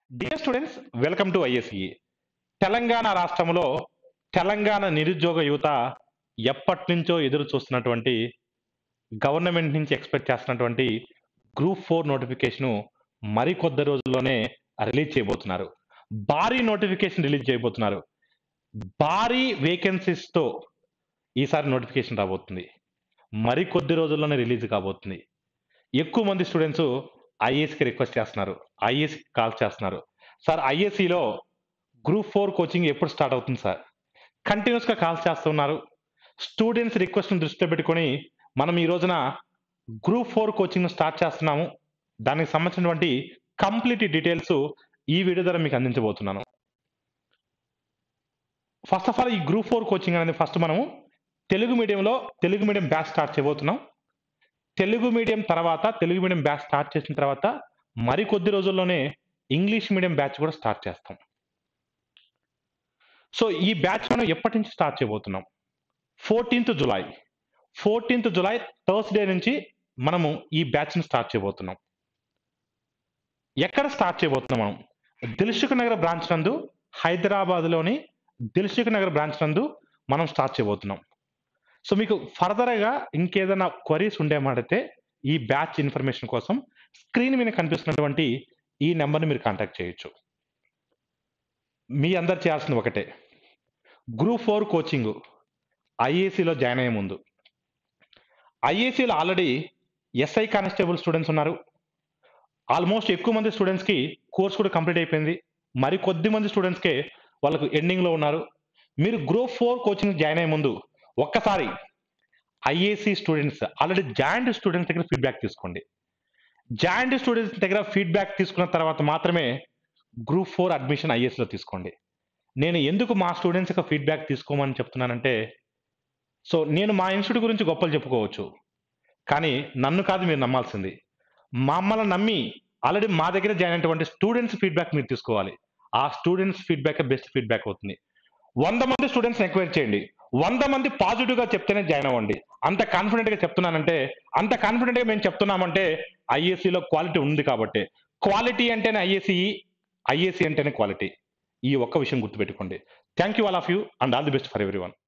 dear students welcome to ISE Telangana రాష్ట్రంలో తెలంగాణ నిరుద్యోగ యువత ఎప్పటి నుంచో ఎదురు చూస్తున్నటువంటి గవర్నమెంట్ నుంచి ఎక్స్పెక్ట్ చేస్తున్నటువంటి గ్రూప్ ఫోర్ నోటిఫికేషన్ మరికొద్ది రోజుల్లోనే రిలీజ్ చేయబోతున్నారు భారీ నోటిఫికేషన్ రిలీజ్ చేయబోతున్నారు భారీ వేకెన్సీస్ తో ఈసారి నోటిఫికేషన్ రాబోతుంది మరికొద్ది రోజుల్లోనే రిలీజ్ కాబోతుంది ఎక్కువ మంది స్టూడెంట్స్ ఐఏఎస్కి రిక్వెస్ట్ చేస్తున్నారు ఐఏఎస్కి కాల్ చేస్తున్నారు సార్ ఐఏసీలో గ్రూప్ ఫోర్ కోచింగ్ ఎప్పుడు స్టార్ట్ అవుతుంది సార్ కంటిన్యూస్గా కాల్ చేస్తున్నారు స్టూడెంట్స్ రిక్వెస్ట్ని దృష్టిలో పెట్టుకొని మనం ఈ రోజున గ్రూప్ ఫోర్ కోచింగ్ స్టార్ట్ చేస్తున్నాము దానికి సంబంధించినటువంటి కంప్లీట్ డీటెయిల్స్ ఈ వీడియో ద్వారా మీకు అందించబోతున్నాను ఫస్ట్ ఆఫ్ ఆల్ ఈ గ్రూప్ ఫోర్ కోచింగ్ అనేది ఫస్ట్ మనము తెలుగు మీడియంలో తెలుగు మీడియం బ్యాచ్ స్టార్ట్ చేయబోతున్నాం తెలుగు మీడియం తర్వాత తెలుగు మీడియం బ్యాచ్ స్టార్ట్ చేసిన తర్వాత మరికొద్ది రోజుల్లోనే ఇంగ్లీష్ మీడియం బ్యాచ్ కూడా స్టార్ట్ చేస్తాం సో ఈ బ్యాచ్ మనం ఎప్పటి నుంచి స్టార్ట్ చేయబోతున్నాం fourteenth July fourteenth July Thursday నుంచి మనము ఈ బ్యాచ్ని స్టార్ట్ చేయబోతున్నాం ఎక్కడ స్టార్ట్ చేయబోతున్నాం మనం దిల్సుఖ్ నగర్ బ్రాంచ్ నందు హైదరాబాద్లోని దిల్సుఖ్ నగర్ బ్రాంచ్ నందు మనం స్టార్ట్ చేయబోతున్నాం సో మీకు ఫర్దర్గా ఇంకేదైనా క్వరీస్ ఉండేమాడితే ఈ బ్యాచ్ ఇన్ఫర్మేషన్ కోసం స్క్రీన్ మీద కనిపిస్తున్నటువంటి ఈ నెంబర్ని మీరు కాంటాక్ట్ చేయొచ్చు మీ అందరు చేయాల్సింది ఒకటే గ్రూప్ ఫోర్ కోచింగ్ ఐఏసీలో జాయిన్ అయ్యే ముందు ఐఏసీలో ఆల్రెడీ ఎస్ఐ కానిస్టేబుల్ స్టూడెంట్స్ ఉన్నారు ఆల్మోస్ట్ ఎక్కువ మంది స్టూడెంట్స్కి కోర్స్ కూడా కంప్లీట్ అయిపోయింది మరి కొద్ది మంది స్టూడెంట్స్కే వాళ్ళకు ఎండింగ్లో ఉన్నారు మీరు గ్రూప్ ఫోర్ కోచింగ్ జాయిన్ అయ్యే ముందు ఒక్కసారి IAC students already joined students దగ్గర ఫీడ్బ్యాక్ తీసుకోండి జాయింట్ స్టూడెంట్స్ దగ్గర ఫీడ్బ్యాక్ తీసుకున్న తర్వాత మాత్రమే గ్రూప్ ఫోర్ అడ్మిషన్ ఐఏఎస్లో తీసుకోండి నేను ఎందుకు మా స్టూడెంట్స్ యొక్క ఫీడ్బ్యాక్ తీసుకోమని చెప్తున్నానంటే సో నేను మా ఇన్స్టిట్యూట్ గురించి గొప్పలు చెప్పుకోవచ్చు కానీ నన్ను కాదు మీరు నమ్మాల్సింది మమ్మల్ని నమ్మి ఆల్రెడీ మా దగ్గర జాయిన్ అయినటువంటి స్టూడెంట్స్ ఫీడ్బ్యాక్ మీరు తీసుకోవాలి ఆ స్టూడెంట్స్ ఫీడ్బ్యాక్ బెస్ట్ ఫీడ్బ్యాక్ అవుతుంది వంద మంది స్టూడెంట్స్ ఎంక్వైరీ చేయండి వంద మంది పాజిటివ్ గా చెప్తేనే జాయిన్ అవ్వండి అంత కాన్ఫిడెంట్ గా చెప్తున్నానంటే అంత కాన్ఫిడెంట్ గా మేము చెప్తున్నామంటే ఐఏసీలో క్వాలిటీ ఉంది కాబట్టి క్వాలిటీ అంటేనే ఐఏసీ ఐఏసీ అంటేనే క్వాలిటీ ఈ ఒక్క విషయం గుర్తుపెట్టుకోండి thank you all of you and all the best for every one